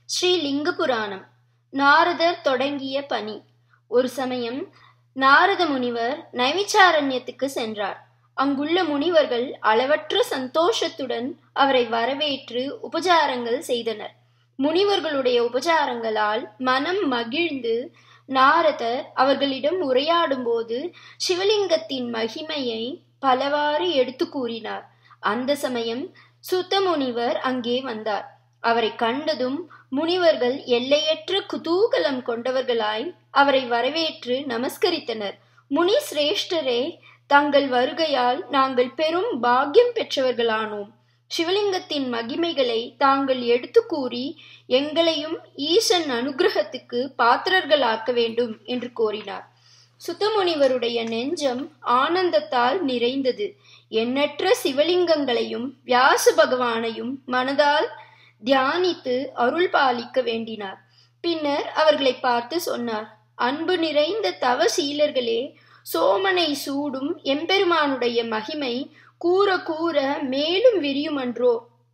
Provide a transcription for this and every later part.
ஸ்ரீ லிங்க புராணம் நாரதர் தொடங்கிய பணி ஒரு சமயம் நாரத முனிவர் நைமிச்சாரண்யத்துக்கு சென்றார் அங்குள்ள முனிவர்கள் அளவற்ற சந்தோஷத்துடன் அவரை வரவேற்று உபசாரங்கள் செய்தனர் முனிவர்களுடைய உபசாரங்களால் மனம் மகிழ்ந்து நாரதர் அவர்களிடம் உரையாடும்போது சிவலிங்கத்தின் மகிமையை பலவாறு எடுத்து கூறினார் அந்த சமயம் சுத்த முனிவர் அங்கே வந்தார் அவரை கண்டதும் முனிவர்கள் எல்லையற்ற குதூகலம் கொண்டவர்களாய் அவரை வரவேற்று நமஸ்கரித்தனர் முனி சிரேஷ்டரே தங்கள் வருகையால் நாங்கள் பெரும் பாக்கியம் பெற்றவர்களானோம் சிவலிங்கத்தின் மகிமைகளை தாங்கள் எடுத்து கூறி எங்களையும் ஈசன் அனுகிரகத்துக்கு பாத்திரர்களாக்க வேண்டும் என்று கோரினார் சுத்தமுனிவருடைய நெஞ்சம் ஆனந்தத்தால் நிறைந்தது எண்ணற்ற சிவலிங்கங்களையும் வியாச பகவானையும் மனதால் தியானித்து அருள் பாலிக்க வேண்டினார் பின்னர் அவர்களை பார்த்து சொன்னார் அன்பு நிறைந்த தவ சீலர்களே சோமனை சூடும் எம்பெருமானுடைய மகிமை கூற கூற மேலும் விரியுமன்றோ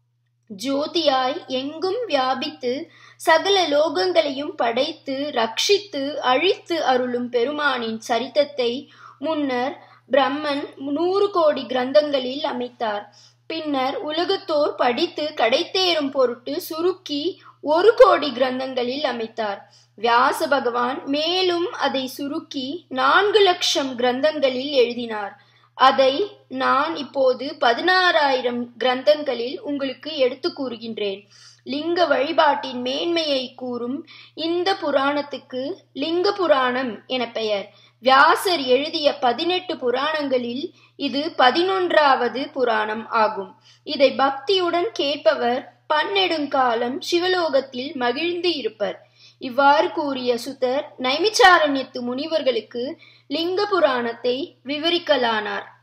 ஜோதியாய் எங்கும் வியாபித்து சகல லோகங்களையும் படைத்து ரட்சித்து அழித்து அருளும் பெருமானின் சரித்தத்தை முன்னர் பிரம்மன் நூறு கோடி கிரந்தங்களில் அமைத்தார் பின்னர் உலகத்தோர் படித்து கடைத்தேறும் பொருட்டு சுருக்கி ஒரு கோடி கிரந்தங்களில் அமைத்தார் வியாச பகவான் மேலும் அதை சுருக்கி நான்கு லட்சம் கிரந்தங்களில் எழுதினார் அதை நான் இப்போது பதினாறாயிரம் கிரந்தங்களில் உங்களுக்கு எடுத்து கூறுகின்றேன் லிங்க வழிபாட்டின் மேன்மையை கூறும் இந்த புராணத்துக்கு லிங்க புராணம் என பெயர் வியாசர் எழுதிய பதினெட்டு புராணங்களில் இது பதினொன்றாவது புராணம் ஆகும் இதை பக்தியுடன் கேட்பவர் பன்னெடுங்காலம் சிவலோகத்தில் மகிழ்ந்து இருப்பர் இவ்வாறு கூறிய சுதர் நைமிச்சாரண்யத்து முனிவர்களுக்கு லிங்க புராணத்தை விவரிக்கலானார்